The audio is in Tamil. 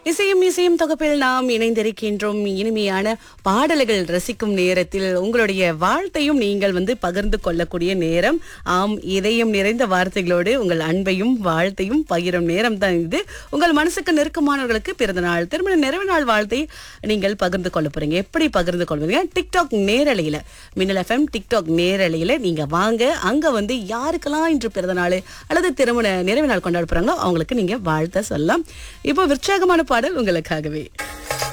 இசையும் இசையும் தொகுப்பில் நாம் இணைந்திருக்கின்றோம் இனிமையான பாடல்கள் ரசிக்கும் நேரத்தில் உங்களுடைய வாழ்த்தையும் நீங்கள் வந்து பகிர்ந்து கொள்ளக்கூடிய நேரம் ஆம் இதயம் நிறைந்த வார்த்தைகளோடு உங்கள் அன்பையும் வாழ்த்தையும் பகிரும் நேரம் தான் இது உங்கள் மனசுக்கு நெருக்கமானவர்களுக்கு பிறந்த நாள் திருமண நிறைவு நாள் வாழ்த்தை நீங்கள் பகிர்ந்து கொள்ள போறீங்க எப்படி பகிர்ந்து கொள்வீங்க டிக்டாக் நேரலையில மின்னல் எஃப்எம் டிக்டாக் நேரலையில நீங்க வாங்க அங்க வந்து யாருக்கெல்லாம் இன்று பிறந்த நாள் அல்லது திருமண நிறைவு நாள் கொண்டாட போறாங்களோ அவங்களுக்கு நீங்க வாழ்த்த சொல்லலாம் இப்போ உற்சாகமான பாடல் உங்களுக்காகவே